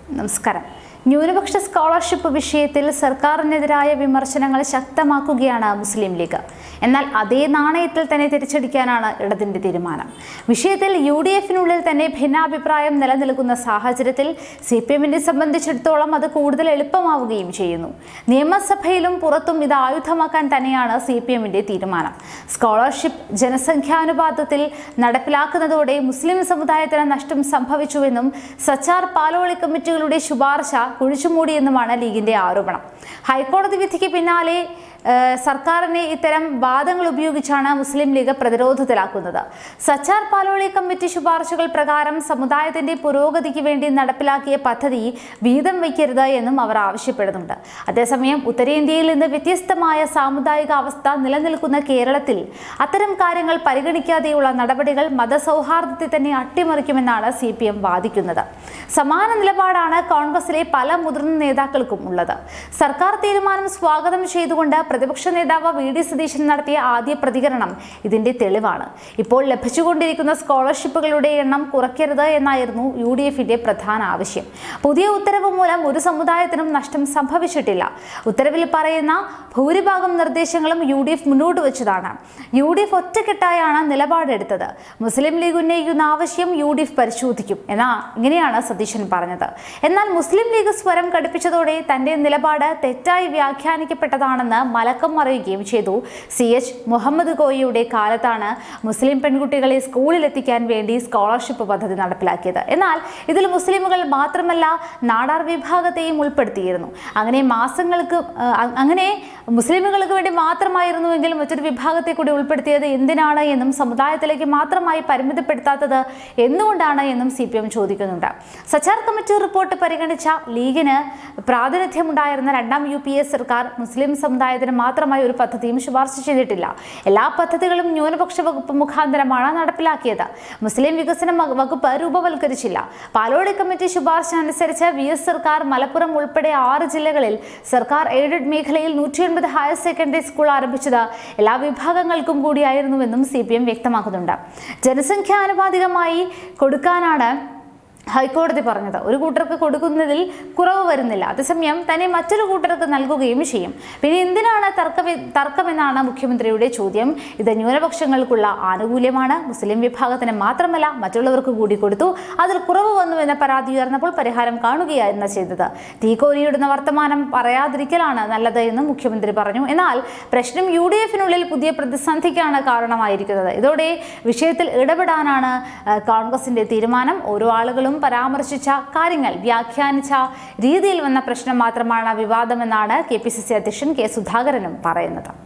നമസ്കാരം ന്യൂനപക്ഷ സ്കോളർഷിപ്പ് വിഷയത്തിൽ സർക്കാരിനെതിരായ വിമർശനങ്ങൾ ശക്തമാക്കുകയാണ് മുസ്ലിം ലീഗ് എന്നാൽ അതേ നാണയത്തിൽ തന്നെ തിരിച്ചടിക്കാനാണ് ഇടതിന്റെ തീരുമാനം വിഷയത്തിൽ യു ഡി എഫിനുള്ളിൽ തന്നെ ഭിന്നാഭിപ്രായം നിലനിൽക്കുന്ന സാഹചര്യത്തിൽ സി പി എമ്മിനെ സംബന്ധിച്ചിടത്തോളം അത് കൂടുതൽ എളുപ്പമാവുകയും ചെയ്യുന്നു നിയമസഭയിലും പുറത്തും ഇത് ആയുധമാക്കാൻ തന്നെയാണ് സി പി എമ്മിന്റെ തീരുമാനം സ്കോളർഷിപ്പ് ജനസംഖ്യാനുപാതത്തിൽ നടപ്പിലാക്കുന്നതോടെ മുസ്ലിം സമുദായത്തിന് നഷ്ടം സംഭവിച്ചുവെന്നും സച്ചാർ പാലോളി കമ്മിറ്റികളുടെ ശുപാർശ കുഴിച്ചുമൂടിയെന്നുമാണ് ലീഗിന്റെ ആരോപണം ഹൈക്കോടതി വിധിക്ക് പിന്നാലെ ഏഹ്, സർക്കാരിനെ ഇത്തരം വാദങ്ങൾ ഉപയോഗിച്ചാണ് മുസ്ലിം ലീഗ് പ്രതിരോധത്തിലാക്കുന്നത് സച്ചാർ പാലോളി കമ്മിറ്റി ശുപാർശകൾ പ്രകാരം സമുദായത്തിന്റെ പുരോഗതിക്ക് വേണ്ടി നടപ്പിലാക്കിയ പദ്ധതി വീതം വയ്ക്കരുത് എന്നും അവർ ആവശ്യപ്പെടുന്നുണ്ട് അതേസമയം ഉത്തരേന്ത്യയിൽ നിന്ന് വ്യത്യസ്തമായ സാമുദായിക അവസ്ഥ നിലനിൽക്കുന്ന കേരളത്തിൽ അത്തരം കാര്യങ്ങൾ പരിഗണിക്കാതെയുള്ള നടപടികൾ മതസൗഹാർദ്ദത്തെ തന്നെ അട്ടിമറിക്കുമെന്നാണ് സി പി എം വാദിക്കുന്നത് സമാന നിലപാടാണ് കോൺഗ്രസിലെ പല മുതിർന്ന നേതാക്കൾക്കും ഉള്ളത് സർക്കാർ തീരുമാനം സ്വാഗതം ചെയ്തുകൊണ്ട് പ്രതിപക്ഷ നേതാവ് വി ഡി സതീശൻ നടത്തിയ ആദ്യ പ്രതികരണം ഇതിന്റെ തെളിവാണ് ഇപ്പോൾ ലഭിച്ചുകൊണ്ടിരിക്കുന്ന സ്കോളർഷിപ്പുകളുടെ എണ്ണം കുറയ്ക്കരുത് എന്നായിരുന്നു യു ഡി എഫിന്റെ പ്രധാന ആവശ്യം പുതിയ ഉത്തരവ് മൂലം ഒരു സമുദായത്തിനും നഷ്ടം സംഭവിച്ചിട്ടില്ല ഉത്തരവിൽ പറയുന്ന ഭൂരിഭാഗം നിർദ്ദേശങ്ങളും യു ഡി എഫ് മുന്നോട്ട് വെച്ചതാണ് യു ഡി എഫ് ഒറ്റക്കെട്ടായാണ് നിലപാടെടുത്തത് മുസ്ലിം ലീഗ് ഉന്നയിക്കുന്ന ആവശ്യം യു ഡി എഫ് പരിശോധിക്കും എന്നാ ഇങ്ങനെയാണ് സതീശൻ പറഞ്ഞത് എന്നാൽ മുസ്ലിം ലീഗ് സ്വരം കടുപ്പിച്ചതോടെ തന്റെ നിലപാട് തെറ്റായി വ്യാഖ്യാനിക്കപ്പെട്ടതാണെന്ന് മലക്കം മറിയുകയും ചെയ്തു സി എച്ച് മുഹമ്മദ് കോയിയുടെ കാലത്താണ് മുസ്ലിം പെൺകുട്ടികളെ സ്കൂളിലെത്തിക്കാൻ വേണ്ടി സ്കോളർഷിപ്പ് പദ്ധതി നടപ്പിലാക്കിയത് എന്നാൽ ഇതിൽ മുസ്ലിമുകൾ മാത്രമല്ല നാടാർ വിഭാഗത്തെയും ഉൾപ്പെടുത്തിയിരുന്നു അങ്ങനെ മാസങ്ങൾക്ക് ആ, അങ്ങനെ മുസ്ലിമുകൾക്ക് വേണ്ടി മാത്രമായിരുന്നുവെങ്കിൽ മറ്റൊരു വിഭാഗത്തെ കൂടി ഉൾപ്പെടുത്തിയത് എന്തിനാണ് എന്നും സമുദായത്തിലേക്ക് മാത്രമായി പരിമിതപ്പെടുത്താത്തത് എന്തുകൊണ്ടാണ് എന്നും സി പി എം ചോദിക്കുന്നുണ്ട് സച്ചാർ കമ്മിറ്റി റിപ്പോർട്ട് പരിഗണിച്ച ലീഗിന് പ്രാതിനിധ്യമുണ്ടായിരുന്ന രണ്ടാം യു പി എ സർക്കാർ മുസ്ലിം സമുദായത്തിന് മാത്രമായി ഒരു പദ്ധതിയും ശുപാർശ ചെയ്തിട്ടില്ല എല്ലാ പദ്ധതികളും ന്യൂനപക്ഷ വകുപ്പ് മുഖാന്തരമാണ് നടപ്പിലാക്കിയത് മുസ്ലിം വികസന വ- വകുപ്പ് രൂപവൽക്കരിച്ചില്ല പാലോളി കമ്മിറ്റി ശുപാർശ അനുസരിച്ച് വി എസ് സർക്കാർ മലപ്പുറം ഉൾപ്പെടെ ആറ് ജില്ലകളിൽ സർക്കാർ എയ്ഡഡ് മേഖലയിൽ നൂറ്റി ഒൻപത് ഹയർ സെക്കൻഡറി സ്കൂൾ ആരംഭിച്ചത് എല്ലാ വിഭാഗങ്ങൾക്കും കൂടിയായിരുന്നുവെന്നും സി പി എം വ്യക്തമാക്കുന്നുണ്ട് ജനസംഖ്യാനുപാതികമായി കൊടുക്കാനാണ് ഹൈക്കോടതി പറഞ്ഞത് ഒരു കൂട്ടർക്ക് കൊടുക്കുന്നതിൽ കുറവ് വരുന്നില്ല അതേസമയം തന്നെ മറ്റൊരു കൂട്ടർക്ക് നൽകുകയും ചെയ്യും പിന്നെ എന്തിനാണ് തർക്ക തർക്കമെന്നാണ് മുഖ്യമന്ത്രിയുടെ ചോദ്യം ഇത് ന്യൂനപക്ഷങ്ങൾക്കുള്ള ആനുകൂല്യമാണ് മുസ്ലിം വിഭാഗത്തിന് മാത്രമല്ല മറ്റുള്ളവർക്ക് കൂടി കൊടുത്തു അതിൽ കുറവ് വന്നു എന്ന പരാതി ഉയർന്നപ്പോൾ പരിഹാരം കാണുകയായിരുന്നു ചെയ്തത് തീക്കോരിയിടുന്ന വർത്തമാനം പറയാതിരിക്കലാണ് നല്ലത് എന്നും മുഖ്യമന്ത്രി പറഞ്ഞു എന്നാൽ പ്രശ്നം യു ഡി എഫിനുള്ളിൽ പുതിയ പ്രതിസന്ധിക്കാണ് കാരണമായിരിക്കുന്നത് ഇതോടെ വിഷയത്തിൽ ഇടപെടാനാണ് ആ, കോൺഗ്രസിന്റെ തീരുമാനം ഓരോ ആളുകളും പരാമർശിച്ച കാര്യങ്ങൾ വ്യാഖ്യാനിച്ച രീതിയിൽ വന്ന പ്രശ്നം മാത്രമാണ് വിവാദമെന്നാണ് കെ പി സി സി അധ്യക്ഷൻ കെ സുധാകരനും പറയുന്നത്